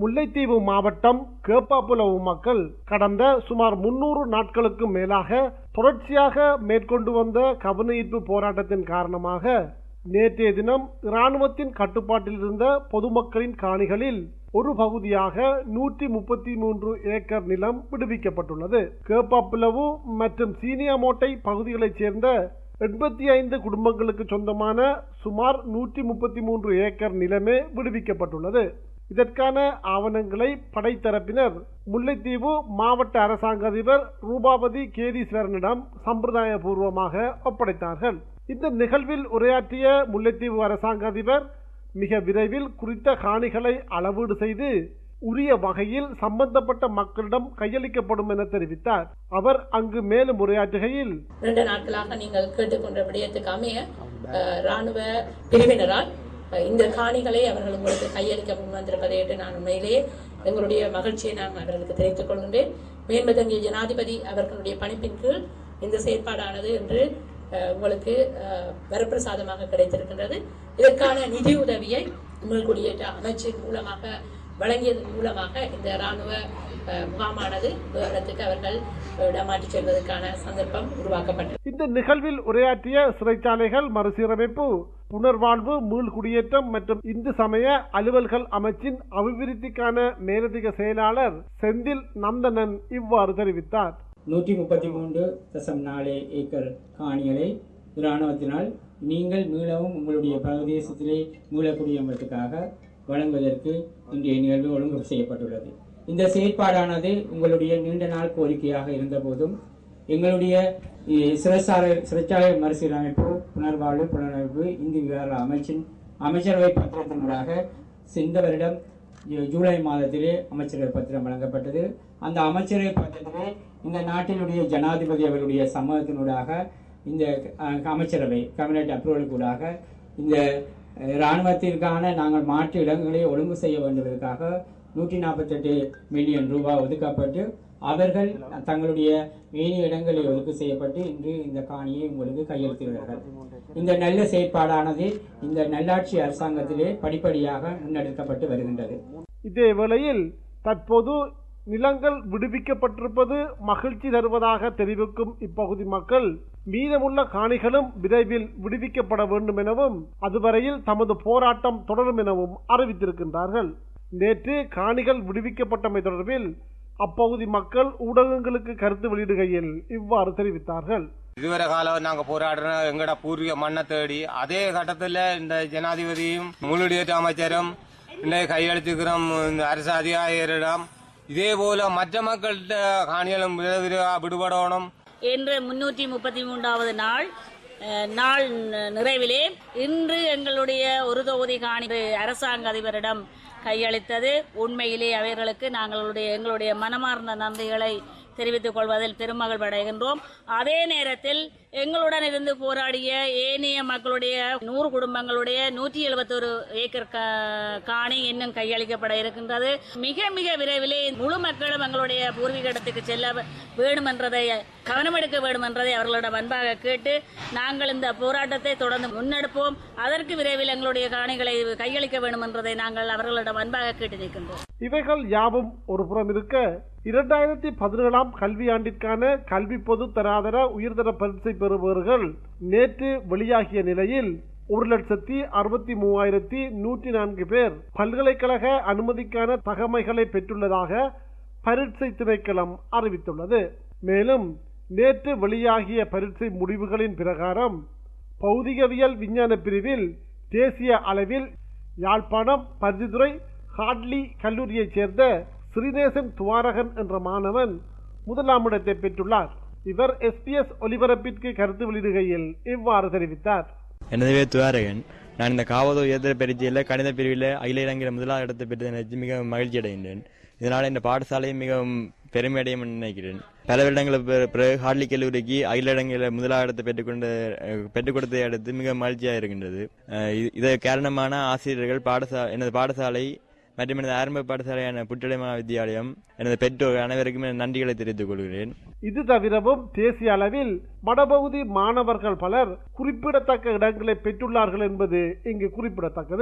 முல்லைத்தீவு மாவட்டம் கேப்பாப்புலவு மக்கள் கடந்த சுமார் முன்னூறு நாட்களுக்கு மேலாக தொடர்ச்சியாக மேற்கொண்டு வந்த கவனஈர்ப்பு போராட்டத்தின் காரணமாக நேற்றைய தினம் இராணுவத்தின் கட்டுப்பாட்டில் இருந்த பொதுமக்களின் காணிகளில் ஒரு பகுதியாக நூற்றி முப்பத்தி மூன்று ஏக்கர் நிலம் விடுவிக்கப்பட்டுள்ளது கேப்பாப்புலவு மற்றும் சீனியாமோட்டை பகுதிகளைச் சேர்ந்த எண்பத்தி ஐந்து குடும்பங்களுக்கு சொந்தமான சுமார் நூற்றி முப்பத்தி மூன்று ஏக்கர் நிலமே விடுவிக்கப்பட்டுள்ளது இதற்கான ஆவணங்களை படைத்தரப்பினர் முல்லைத்தீவு மாவட்ட அரசாங்க அதிபர் ரூபாபதி கேதீஸ்வரனிடம் சம்பிரதாய பூர்வமாக ஒப்படைத்தார்கள் இந்த நிகழ்வில் உரையாற்றிய முல்லைத்தீவு அரசாங்க அதிபர் மிக விரைவில் குறித்த காணிகளை அளவீடு செய்து உரிய வகையில் சம்பந்தப்பட்ட மக்களிடம் கையளிக்கப்படும் என தெரிவித்தார் அவர் அங்கு மேலும் உரையாற்றுகையில் இரண்டு நாட்களாக நீங்கள் கேட்டுக்கொண்ட விடயத்துக்கு அமைய அஹ், ராணுவ பிரிவினரால் அஹ், இந்த காணிகளை அவர்கள் உங்களுக்கு கையளிக்க முன்வந்திருப்பதையிட்டு நான் உண்மையிலேயே எங்களுடைய மகிழ்ச்சியை நான் அவர்களுக்கு தெரிவித்துக் கொள்கின்றேன் மேன்மதங்கிய ஜனாதிபதி அவர்களுடைய பணிப்பின் கீழ் இந்த செயற்பாடானது இன்று அஹ், உங்களுக்கு அஹ், வரப்பிரசாதமாக கிடைத்திருக்கின்றது இதற்கான நிதி உதவியை உங்கள் குடியேற்ற அமைச்சின் மூலமாக வழங்கியதன் மூலமாக இந்த ராணுவ அஹ், முகாமானது வேறு இடத்துக்கு அவர்கள் இடமாற்றிச் செல்வதற்கான சந்தர்ப்பம் உருவாக்கப்பட்டது இந்த நிகழ்வில் உரையாற்றிய சிறைச்சாலைகள் மறுசீரமைப்பு புனர்வாழ்வு மீள்குடியேற்றம் மற்றும் இந்து சமய அலுவல்கள் அமைச்சின் அபிவிருத்திக்கான மேலதிக செயலாளர் செந்தில் நந்தனன் இவ்வாறு தெரிவித்தார் நூற்றி முப்பத்தி மூன்று தசம் நாலு ஏக்கர் காணிகளை இராணுவத்தினால் நீங்கள் மீளவும் உங்களுடைய பிரதேசத்திலே மீளக்குடியேற்றத்துக்காக வழங்குவதற்கு இன்றைய நிகழ்வு ஒழுங்கு செய்யப்பட்டுள்ளது இந்த செயற்பாடானது உங்களுடைய நீண்ட நாள் கோரிக்கையாக இருந்தபோதும் எங்களுடைய இ- சிறைச்சாலை சிறைச்சாலை மறுசீரமைப்பு புனர்வாழ்வு புனரமைப்பு இந்து விவகார அமைச்சின் அமைச்சரவை பத்திரத்தினூடாக இந்த வருடம் ஜூ- ஜூலை மாதத்திலே அமைச்சரவை பத்திரம் வழங்கப்பட்டது அந்த அமைச்சரவை பத்திரத்திலே இந்த நாட்டினுடைய ஜனாதிபதி அவருடைய சம்மதத்தினூடாக இந்த அஹ், அமைச்சரவை கேபினட் அப்ரூவலுக்கூடாக இந்த அஹ், இராணுவத்திற்கான நாங்கள் மாற்று இடங்களை ஒழுங்கு செய்ய வேண்டுவதற்காக நூற்றி நாற்பத்தெட்டு மில்லியன் ரூபாய் ஒதுக்கப்பட்டு அவர்கள் தங்களுடைய வேறு இடங்களில் ஒதுக்கு செய்யப்பட்டு இன்று இந்த காணியை உங்களுக்கு கையெழுத்திடுவார்கள் இந்த நல்ல செயற்பாடானது இந்த நல்லாட்சி அரசாங்கத்திலே படிப்படியாக முன்னெடுக்கப்பட்டு வருகின்றது இதே வேளையில் தற்போது நிலங்கள் விடுவிக்கப்பட்டிருப்பது மகிழ்ச்சி தருவதாக தெரிவிக்கும் இப்பகுதி மக்கள் மீதமுள்ள காணிகளும் விரைவில் விடுவிக்கப்பட வேண்டும் எனவும் அதுவரையில் தமது போராட்டம் தொடரும் எனவும் அறிவித்திருக்கின்றார்கள் நேற்று காணிகள் விடுவிக்கப்பட்டமை தொடர்பில் அப்பகுதி மக்கள் ஊடகங்களுக்கு கருத்து வெளியிடுகையில் இவ்வாறு தெரிவித்தார்கள் இதுவரை காலம் நாங்க போராடுற எங்கட பூர்வீக மண்ணை தேடி அதே கட்டத்துல இந்த ஜனாதிபதியும் முழுடியேற்ற அமைச்சரும் இந்த கையெழுத்துக்கிறோம் இந்த அரசு அதிகாரிகளிடம் இதே போல மற்ற மக்கள்கிட்ட காணிகளும் விரைவில் விடுபடணும் இன்று முன்னூற்றி முப்பத்தி மூன்றாவது நாள் அஹ், நாள் ந- நிறைவிலே இன்று எங்களுடைய ஒரு தொகுதி காணி அரசாங்க அதிபரிடம் கையளித்தது உண்மையிலே அவர்களுக்கு நாங்களுடைய எங்களுடைய மனமார்ந்த நன்றிகளை தெரிவித்துக் கொள்வதில் பெருமகிழ்வு அடைகின்றோம் அதே நேரத்தில் எங்களுடன் இருந்து போராடிய ஏனைய மக்களுடைய நூறு குடும்பங்களுடைய நூற்றி எழுபத்தொரு ஏக்கர் கா- காணி இன்னும் கையளிக்கப்பட இருக்கின்றது மிக மிக விரைவிலே முழு மக்களும் எங்களுடைய பூர்வீக இடத்துக்கு செல்ல வேண்டும் என்றதை கவனம் எடுக்க வேண்டும் என்றதை அவர்களிடம் அன்பாக கேட்டு நாங்கள் இந்த போராட்டத்தை தொடர்ந்து முன்னெடுப்போம் அதற்கு விரைவில் எங்களுடைய காணிகளை கையளிக்க வேண்டும் என்றதை நாங்கள் அவர்களிடம் அன்பாக கேட்டு நிற்கின்றோம் இவைகள் யாவும் ஒரு புறம் இருக்க இரண்டாயிரத்தி பதினேழாம் கல்வியாண்டிற்கான கல்வி பொது தராதர உயர்தர பரீட்சை பெறுபவர்கள் நேற்று வெளியாகிய நிலையில் ஒரு லட்சத்தி அறுபத்தி மூவாயிரத்தி நூற்றி நான்கு பேர் பல்கலைக்கழக அனுமதிக்கான தகமைகளை பெற்றுள்ளதாக பரீட்சை திணைக்களம் அறிவித்துள்ளது மேலும் நேற்று வெளியாகிய பரீட்சை முடிவுகளின் பிரகாரம் பௌதிகவியல் விஞ்ஞான பிரிவில் தேசிய அளவில் யாழ்ப்பாணம் பருத்தித்துறை ஹாட்லி கல்லூரியைச் சேர்ந்த ஸ்ரீநேசன் துவாரகன் என்ற மாணவன் முதலாம் இடத்தை பெற்றுள்ளார் இவர் எஸ்பிஎஸ் ஒலிபரப்பிற்கு கருத்து வெளியிடுகையில் இவ்வாறு தெரிவித்தார் எனது பேர் துவாரகன் நான் இந்த காவதோ உயர்தர பரீட்சையில் கணித பிரிவில் அகில இலங்கையில முதலாவது இடத்தை பெற்று நினைச்சு மிக மகிழ்ச்சி அடைகின்றேன் இதனால் இந்த பாடசாலையை மிகவும் பெருமை அடையும் என்று நினைக்கிறேன் பல வருடங்களுக்கு பிற- பிறகு ஹார்லி கல்லூரிக்கு அகில இலங்கையில் முதலாவது இடத்தை பெற்றுக்கொண்ட அஹ், பெற்றுக் கொடுத்ததை அடுத்து மிக மகிழ்ச்சியாக இருக்கின்றது அஹ், இது- இது காரணமான ஆசிரியர்கள் பாடசா எனது பாடசாலை மற்றும் எனது ஆரம்ப பாடசாலையான புற்றடைமா வித்தியாலயம் எனது பெற்றோர் அனைவருக்கும் எனது நன்றிகளை தெரிவித்துக் கொள்கிறேன் இது தவிரவும் தேசிய அளவில் வடபகுதி மாணவர்கள் பலர் குறிப்பிடத்தக்க இடங்களை பெற்றுள்ளார்கள் என்பது இங்கு குறிப்பிடத்தக்கது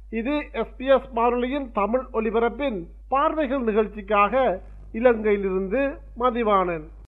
இது எஸ்பிஎஸ் வானொலியின் தமிழ் ஒலிபரப்பின் பார்வைகள் நிகழ்ச்சிக்காக இலங்கையிலிருந்து மதிவாணன்